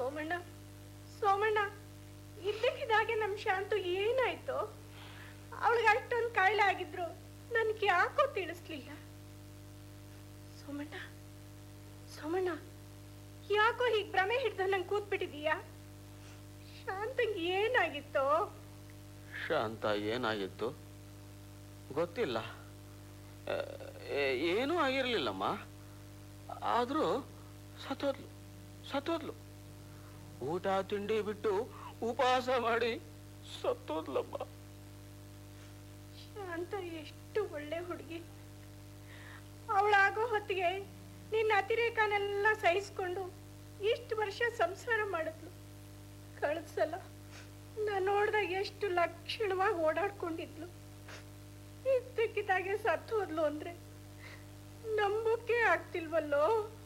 ಸೋಮಣ್ಣ ಸೋಮಣ್ಣ ಇದ್ದಕ್ಕಿದ್ದಾಗೆ ನಮ್ಮ ಶಾಂತು ಏನಾಯ್ತು ಅವಳಿಗೆ ಅಷ್ಟೊಂದು ಕಾಯಿಲೆ ಆಗಿದ್ರು ನನ್ಗೆ ಯಾಕೋ ತಿಳಿಸ್ಲಿಲ್ಲ ಸೋಮಣ್ಣ ಸೋಮಣ್ಣ ಯಾಕೋ ಹೀಗೆ ಭ್ರಮೆ ಹಿಡ್ದ ನಂಗೆ ಕೂತ್ಬಿಟ್ಟಿದೀಯಾ ಶಾಂತಂಗೆ ಏನಾಗಿತ್ತೋ ಶಾಂತ ಏನಾಗಿತ್ತು ಗೊತ್ತಿಲ್ಲ ಆ, ಏ- ಏನೂ ಆಗಿರಲಿಲ್ಲಮ್ಮ ಆದರೂ ಸತ್ತೋದ್ಲು ಸತ್ತೋದ್ಲು ಊಟ ತಿಂಡಿ ಬಿಟ್ಟು ಉಪವಾಸ ಮಾಡಿ ಸತ್ತೋದ್ಲಮ್ಮ ಶಾಂತ ಎಷ್ಟು ಒಳ್ಳೆ ಹುಡುಗಿ ಅವಳಾಗೋ ಹೊತ್ತಿಗೆ ನಿನ್ನ ಅತಿರೇಕನೆಲ್ಲ ಸಹಿಸ್ಕೊಂಡು ಇಷ್ಟು ವರ್ಷ ಸಂಸಾರ ಮಾಡಿದ್ಲು ಕಳ್ಸಲ್ಲ ನಾನು ನೋಡ್ದಾಗ ಎಷ್ಟು ಲಕ್ಷಣವಾಗಿ ಓಡಾಡ್ಕೊಂಡಿದ್ಲು ಇದ್ದಕ್ಕಿದ್ದಾಗೆ ಸತ್ತು ಹೋದ್ಲು ಅಂದ್ರೆ ನಂಬೋಕೆ ಆಗ್ತಿಲ್ವಲ್ಲೋ